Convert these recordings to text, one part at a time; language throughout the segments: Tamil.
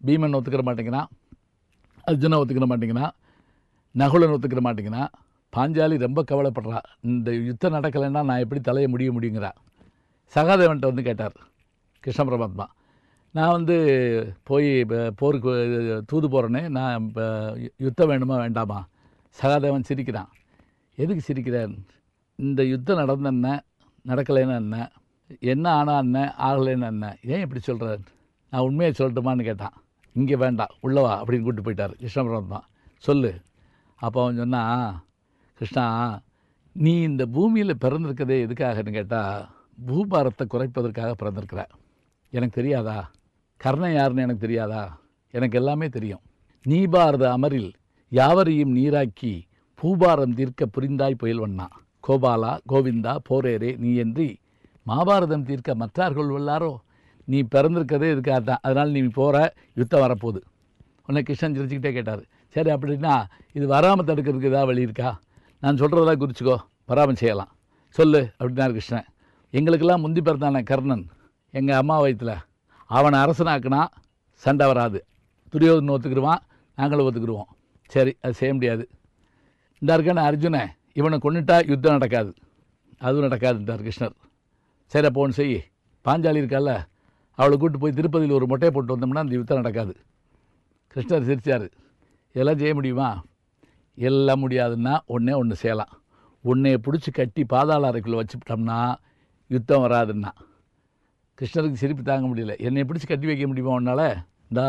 பீமன் ஒத்துக்கிற மாட்டேங்கிறான் அர்ஜுனா ஒத்துக்கிற மாட்டேங்கிறான் நகுலன் ஒத்துக்கிற மாட்டேங்கிறான் பாஞ்சாலி ரொம்ப கவலைப்படுறா இந்த யுத்தம் நடக்கலைன்னா நான் எப்படி தலையை முடிய முடியுங்கிறா சகாதேவன்ட்ட வந்து கேட்டார் கிருஷ்ண பரமாத்மா நான் வந்து போய் ப- போருக்கு தூது போகிறேனே நான் இப்போ யுத்தம் வேணுமா வேண்டாமா சகாதேவன் சிரிக்கிறான் எதுக்கு சிரிக்கிறேன் இந்த யுத்தம் நடந்த என்ன நடக்கலைன்னா என்ன என்ன ஆனா என்ன ஆகலைன்னு என்ன ஏன் இப்படி சொல்கிறேன் நான் உண்மையை சொல்லட்டுமான்னு கேட்டான் இங்கே வேண்டாம் உள்ளவா அப்படின்னு கூப்பிட்டு போயிட்டார் கிருஷ்ண பரமாத்மா சொல்லு அப்போ அவன் சொன்னான் கிருஷ்ணா நீ இந்த பூமியில் பிறந்திருக்கதே எதுக்காகன்னு கேட்டால் பூபாரத்தை குறைப்பதற்காக பிறந்திருக்கிற எனக்கு தெரியாதா கர்ணன் யாருன்னு எனக்கு தெரியாதா எனக்கு எல்லாமே தெரியும் நீ பாரத அமரில் யாவரையும் நீராக்கி பூபாரம் தீர்க்க புரிந்தாய் புயல்வண்ணா கோபாலா கோவிந்தா போரேரே நீ என்று மாபாரதம் தீர்க்க மற்றார்கள் உள்ளாரோ நீ பிறந்திருக்கதே இதுக்காக தான் அதனால் நீ போகிற யுத்தம் வரப்போகுது உன்னை கிருஷ்ணன் சிரிச்சுக்கிட்டே கேட்டார் சரி அப்படின்னா இது வராமல் தடுக்கிறதுக்கு ஏதாவது வழி இருக்கா நான் சொல்கிறதெல்லாம் குறிச்சிக்கோ வராமல் செய்யலாம் சொல்லு அப்படின்னாரு கிருஷ்ணன் எங்களுக்கெல்லாம் முந்தி பிறந்தானே கர்ணன் எங்கள் அம்மா வயித்துல அவனை அரசனாக்குனா சண்டை வராது துரியோதனை ஒத்துக்கிடுவான் நாங்களும் ஒத்துக்கிடுவோம் சரி அது செய்ய முடியாது இந்த இருக்கான அர்ஜுனன் இவனை கொண்டுட்டா யுத்தம் நடக்காது அதுவும் நடக்காதுன்றார் கிருஷ்ணர் சரி அப்போ ஒன்று செய் பாஞ்சாலி இருக்கால அவளை கூட்டு போய் திருப்பதியில் ஒரு மொட்டையை போட்டு வந்தோம்னா அந்த யுத்தம் நடக்காது கிருஷ்ணர் சிரிச்சார் இதெல்லாம் செய்ய முடியுமா எல்லாம் முடியாதுன்னா ஒன்றே ஒன்று செய்யலாம் உன்னைய பிடிச்சி கட்டி பாதாள அறைக்குள்ளே வச்சுட்டோம்னா யுத்தம் வராதுன்னா கிருஷ்ணருக்கு சிரிப்பு தாங்க முடியல என்னை பிடிச்சி கட்டி வைக்க முடியுமா உன்னால் இந்த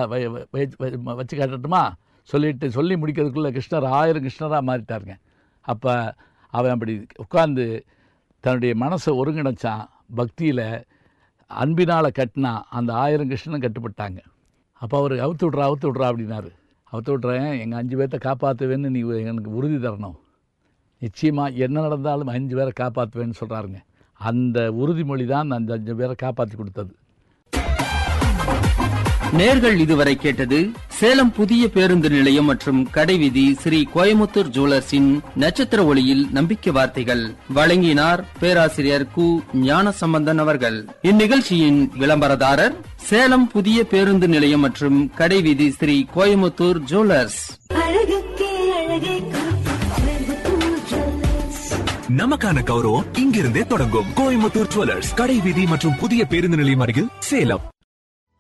வச்சு காட்டட்டுமா சொல்லிட்டு சொல்லி முடிக்கிறதுக்குள்ளே கிருஷ்ணர் ஆயிரம் கிருஷ்ணராக மாறிட்டாருங்க அப்போ அவன் அப்படி உட்கார்ந்து தன்னுடைய மனசை ஒருங்கிணைச்சான் பக்தியில் அன்பினால் கட்டினா அந்த ஆயிரம் கிருஷ்ணனும் கட்டுப்பட்டாங்க அப்போ அவர் அவுத்து விட்றா அவுத்து விட்றா அப்படின்னாரு அவுத்து விட்றேன் எங்கள் அஞ்சு பேர்த்த காப்பாற்றுவேன்னு நீ எனக்கு உறுதி தரணும் நிச்சயமாக என்ன நடந்தாலும் அஞ்சு பேரை காப்பாற்றுவேன்னு சொல்கிறாருங்க அந்த உறுதிமொழி தான் அந்த அஞ்சு பேரை காப்பாற்றி கொடுத்தது நேர்கள் இதுவரை கேட்டது சேலம் புதிய பேருந்து நிலையம் மற்றும் கடைவீதி ஸ்ரீ கோயமுத்தூர் ஜுவல்லர்ஸின் நட்சத்திர ஒளியில் நம்பிக்கை வார்த்தைகள் வழங்கினார் பேராசிரியர் கு ஞானசம்பந்தன் அவர்கள் இந்நிகழ்ச்சியின் விளம்பரதாரர் சேலம் புதிய பேருந்து நிலையம் மற்றும் கடைவீதி ஸ்ரீ கோயமுத்தூர் ஜுவல்லர்ஸ் அழகுக்கே அழகை கோயம்புத்தூர் ஜுவல்லர்ஸ் நமக்கான கௌரவம் இங்கிருந்தே தொடங்கும் கோயம்புத்தூர் ஜுவல்லர்ஸ் கடை வீதி மற்றும் புதிய பேருந்து நிலையம் அருகில் சேலம்